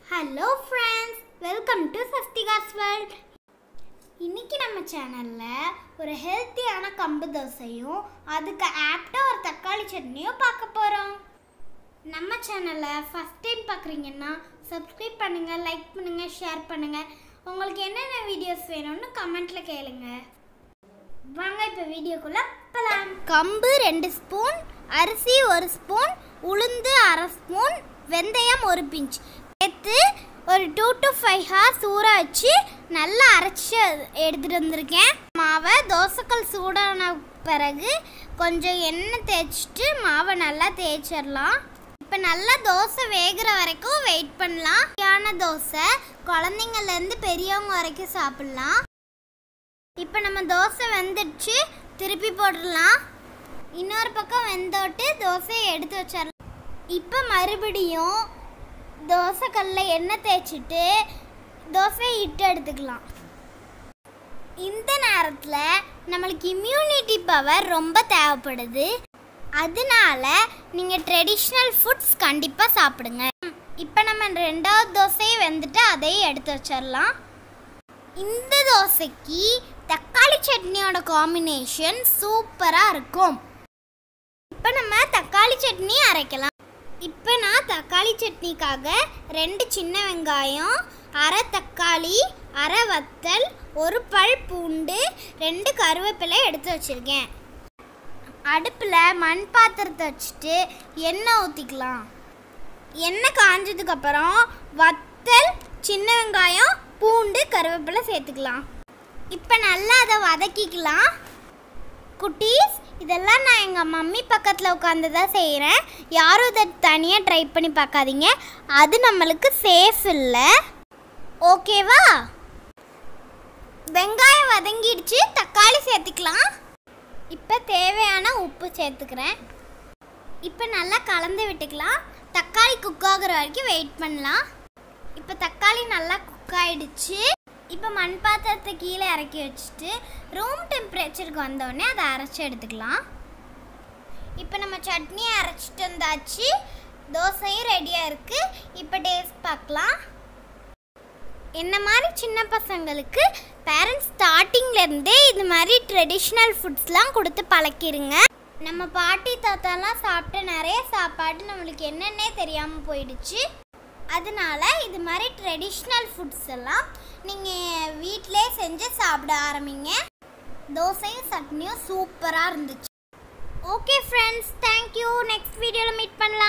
hello friends welcome to சஸ்திகாஸ் world இன்னைக்கு நம்ம சேனலில் ஒரு ஹெல்த்தியான கம்பு தோசையும் அதுக்கு ஆப்டாக ஒரு தக்காளி சட்னியும் பார்க்க போகிறோம் நம்ம சேனலை ஃபஸ்ட் டைம் பார்க்குறீங்கன்னா சப்ஸ்கிரைப் பண்ணுங்கள் லைக் பண்ணுங்கள் ஷேர் பண்ணுங்கள் உங்களுக்கு என்னென்ன வீடியோஸ் வேணும்னு கமெண்ட்டில் கேளுங்க வாங்க இப்போ வீடியோக்குள்ளே போகலாம் கம்பு ரெண்டு ஸ்பூன் அரிசி ஒரு ஸ்பூன் உளுந்து அரை ஸ்பூன் வெந்தயம் ஒரு பிஞ்ச் சேர்த்து ஒரு டூ டு ஃபைவ் ஹார்ஸ் ஊற வச்சு நல்லா அரைச்சி எடுத்துகிட்டு வந்திருக்கேன் மாவை தோசைக்கல் சூடான பிறகு கொஞ்சம் எண்ணெய் தேய்ச்சிட்டு மாவை நல்லா தேய்ச்சிடலாம் இப்போ நல்லா தோசை வேகிற வரைக்கும் வெயிட் பண்ணலாம் சரியான தோசை குழந்தைங்கள்லேருந்து பெரியவங்க வரைக்கும் சாப்பிட்லாம் இப்போ நம்ம தோசை வெந்துடுச்சு திருப்பி போட்டுடலாம் இன்னொரு பக்கம் வெந்தோட்டு தோசையை எடுத்து வச்சிடலாம் இப்போ மறுபடியும் தோசை கல்ல எண்ணெய் தேய்ச்சிட்டு தோசையை இட்டு எடுத்துக்கலாம் இந்த நேரத்தில் நம்மளுக்கு இம்யூனிட்டி பவர் ரொம்ப தேவைப்படுது அதனால நீங்கள் ட்ரெடிஷ்னல் ஃபுட்ஸ் கண்டிப்பாக சாப்பிடுங்க இப்போ நம்ம ரெண்டாவது தோசையை வெந்துட்டு அதையும் எடுத்து வச்சிடலாம் இந்த தோசைக்கு தக்காளி சட்னியோட காம்பினேஷன் சூப்பராக இருக்கும் இப்போ நம்ம தக்காளி சட்னி அரைக்கலாம் இப்போ நான் தக்காளி சட்னிக்காக ரெண்டு சின்ன வெங்காயம் அரை தக்காளி அரை வத்தல் ஒரு பல் பூண்டு ரெண்டு கருவேப்பிலை எடுத்து வச்சுருக்கேன் அடுப்பில் மண் பாத்திரத்தை வச்சுட்டு எண்ணெய் ஊற்றிக்கலாம் எண்ணெய் காஞ்சதுக்கப்புறம் வத்தல் சின்ன வெங்காயம் பூண்டு கருவேப்பிலை சேர்த்துக்கலாம் இப்போ நல்லா அதை வதக்கிக்கலாம் குட்டீஸ் இதெல்லாம் நான் எங்கள் மம்மி பக்கத்தில் உட்காந்து தான் செய்கிறேன் யாரும் இதை தனியாக ட்ரை பண்ணி பார்க்காதீங்க அது நம்மளுக்கு சேஃப் இல்லை ஓகேவா வெங்காயம் வதங்கிடுச்சு தக்காளி சேர்த்துக்கலாம் இப்போ தேவையான உப்பு சேர்த்துக்கிறேன் இப்போ நல்லா கலந்து விட்டுக்கலாம் தக்காளி குக் ஆகுற வரைக்கும் வெயிட் பண்ணலாம் இப்போ தக்காளி நல்லா குக் ஆயிடுச்சு இப்போ மண் பாத்திரத்தை கீழே இறக்கி வச்சுட்டு ரூம் டெம்பரேச்சருக்கு வந்தோடனே அதை அரைச்சி எடுத்துக்கலாம் இப்போ நம்ம சட்னி அரைச்சிட்டு வந்தாச்சு தோசையும் ரெடியாக இருக்குது இப்போ டேஸ்ட் பார்க்கலாம் என்ன மாதிரி சின்ன பசங்களுக்கு பேரண்ட்ஸ் ஸ்டார்டிங்லேருந்தே இது மாதிரி ட்ரெடிஷ்னல் ஃபுட்ஸ்லாம் கொடுத்து பழக்கிருங்க நம்ம பாட்டி தாத்தாலாம் சாப்பிட்ட நிறைய சாப்பாடு நம்மளுக்கு என்னன்னே தெரியாமல் போயிடுச்சு அதனால இது மாதிரி ட்ரெடிஷ்னல் ஃபுட்ஸ் எல்லாம் நீங்கள் வீட்டிலே செஞ்சு சாப்பிட ஆரம்பிங்க தோசையும் சட்னியும் சூப்பராக இருந்துச்சு ஓகே ஃப்ரெண்ட்ஸ் தேங்க்யூ நெக்ஸ்ட் வீடியோவில் மீட் பண்ணலாம்